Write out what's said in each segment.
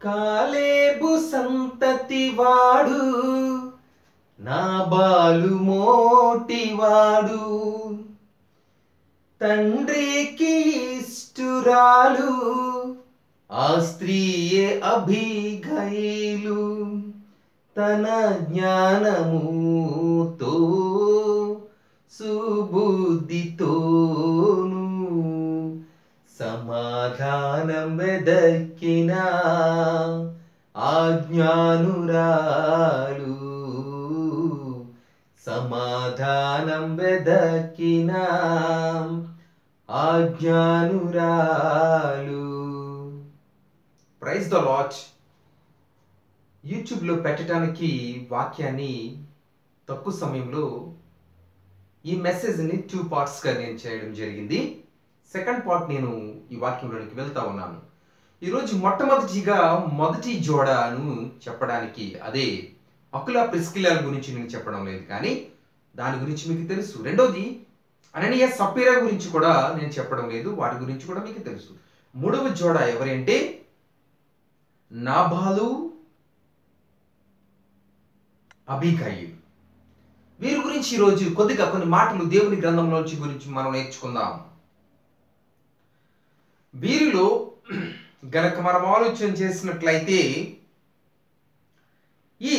కాలేబు సంతతి వాడు నా బాలు మోటివాడు తండ్రికి ఇష్టురాలు ఆ స్త్రీయే అభిగైలు తన జ్ఞానముతో సుబుద్ధితోను సమాధానం వెదక్కిన ఆజ్ఞానురాలు సమాధానం వెదక్కిన ఆజ్ఞానురాలు ప్రైజ్ ద లాట్ యూట్యూబ్లో పెట్టడానికి వాక్యాన్ని తక్కువ సమయంలో ఈ మెసేజ్ని టూ పార్ట్స్గా నేను చేయడం జరిగింది సెకండ్ పార్ట్ నేను ఈ వాక్యంలోనికి వెళ్తా ఉన్నాను ఈరోజు మొట్టమొదటిగా మొదటి జోడను చెప్పడానికి అదే అకుల ప్రిస్కిలాల గురించి నేను చెప్పడం లేదు కానీ దాని గురించి మీకు తెలుసు రెండోది అననీయ సపీరా గురించి కూడా నేను చెప్పడం లేదు వాటి గురించి కూడా మీకు తెలుసు మూడవ జోడ ఎవరంటే నాబాలు అబికయ్యు వీరి గురించి ఈరోజు కొద్దిగా కొన్ని మాటలు దేవుని గ్రంథంలోంచి గురించి మనం నేర్చుకుందాం వీరిలో గనక మనం ఆలోచన చేసినట్లయితే ఈ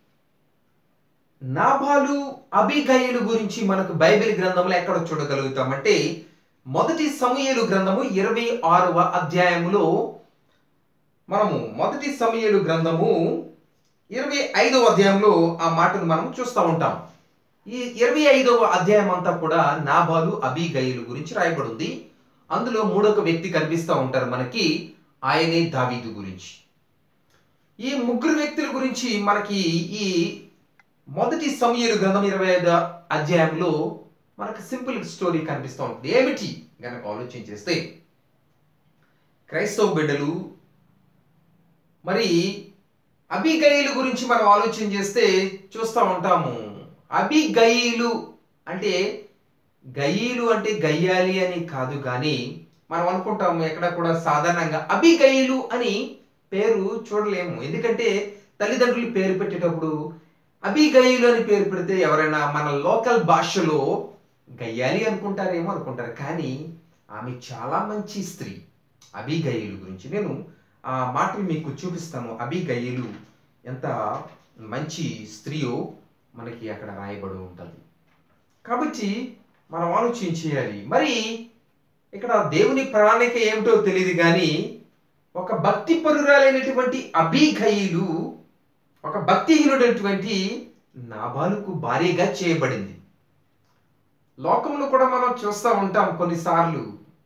నాభాలు అబిగయులు గురించి మనకు బైబిల్ గ్రంథంలో ఎక్కడ చూడగలుగుతామంటే మొదటి సమయలు గ్రంథము ఇరవై ఆరవ అధ్యాయములో మనము మొదటి సమయలు గ్రంథము ఇరవై ఐదవ అధ్యాయంలో ఆ మాటను మనం చూస్తూ ఉంటాం ఈ ఇరవై ఐదవ అధ్యాయం అంతా కూడా నాబాలు అబిగయులు గురించి రాయబడింది అందులో మూడొక వ్యక్తి కనిపిస్తూ ఉంటారు మనకి ఆయనే దావీదు గురించి ఈ ముగ్గురు వ్యక్తుల గురించి మనకి ఈ మొదటి సమయలు గ్రంథం ఇరవై ఐదు అధ్యాయంలో మనకు సింపుల్ స్టోరీ కనిపిస్తూ ఉంటుంది ఏమిటి గనక ఆలోచన చేస్తే క్రైస్తవ బిడ్డలు మరి అబిగయిలు గురించి మనం ఆలోచన చేస్తే చూస్తూ ఉంటాము అబిగయిలు అంటే గయ్యిలు అంటే గయ్యాలి అని కాదు కానీ మనం అనుకుంటాము ఎక్కడ కూడా సాధారణంగా అబిగయిలు అని పేరు చూడలేము ఎందుకంటే తల్లిదండ్రులు పేరు పెట్టేటప్పుడు అబిగయిలు అని పేరు పెడితే ఎవరైనా మన లోకల్ భాషలో గయ్యాలి అనుకుంటారేమో అనుకుంటారు కానీ ఆమె చాలా మంచి స్త్రీ అబిగయిలు గురించి నేను ఆ మాటలు మీకు చూపిస్తాను అబిగయిలు ఎంత మంచి స్త్రీయో మనకి అక్కడ రాయబడి ఉంటుంది కాబట్టి మనం ఆలోచన చేయాలి మరి ఇక్కడ దేవుని ప్రణాళిక ఏమిటో తెలియదు కానీ ఒక భక్తి పరురాలైనటువంటి అభిగయులు ఒక భక్తిహీనుడైనటువంటి నాబాలుకు భారీగా చేయబడింది లోకంలో కూడా మనం చూస్తూ ఉంటాం కొన్నిసార్లు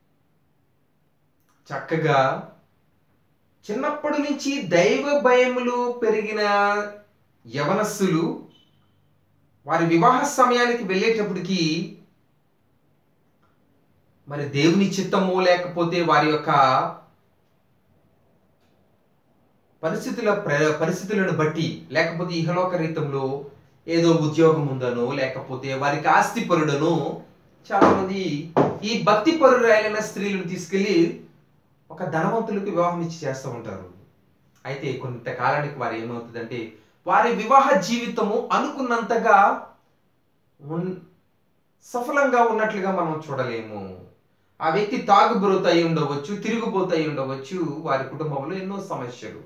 చక్కగా చిన్నప్పటి నుంచి దైవ భయములు పెరిగిన యవనస్సులు వారి వివాహ సమయానికి వెళ్ళేటప్పటికి మరి దేవుని చిత్తము లేకపోతే వారి యొక్క పరిస్థితుల ప్ర- పరిస్థితులను బట్టి లేకపోతే ఇహలోక రీతంలో ఏదో ఉద్యోగం ఉందనో లేకపోతే వారికి ఆస్తి పరుడనో చాలా మంది ఈ భక్తి పరురాయలైన స్త్రీలను తీసుకెళ్లి ఒక ధనవంతులకు వివాహం ఇచ్చి చేస్తూ ఉంటారు అయితే కొంతకాలానికి వారు ఏమవుతుందంటే వారి వివాహ జీవితము అనుకున్నంతగా ఉన్- సఫలంగా ఉన్నట్లుగా మనం చూడలేము ఆ వ్యక్తి తాగుబోతు అయి ఉండవచ్చు తిరుగుబోతు అయి ఉండవచ్చు వారి కుటుంబంలో ఎన్నో సమస్యలు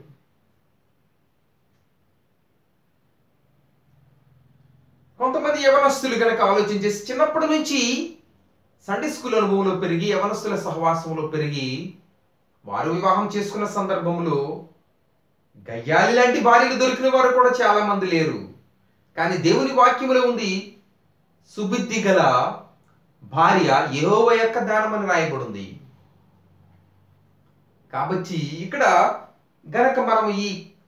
కొంతమంది యవనస్తులు కనుక ఆలోచించి చిన్నప్పటి నుంచి సండే స్కూల్ అనుభవంలో పెరిగి యవనస్తుల సహవాసంలో పెరిగి వారు వివాహం చేసుకున్న సందర్భంలో గయ్యాలి లాంటి భార్యలు దొరికిన వారు కూడా చాలా మంది లేరు కానీ దేవుని వాక్యములో ఉంది సుబుద్ధి గల భార్య యెహోవా యొక్క దానమని రాయబడింది కాబట్టి ఇక్కడ గనక మనం ఈ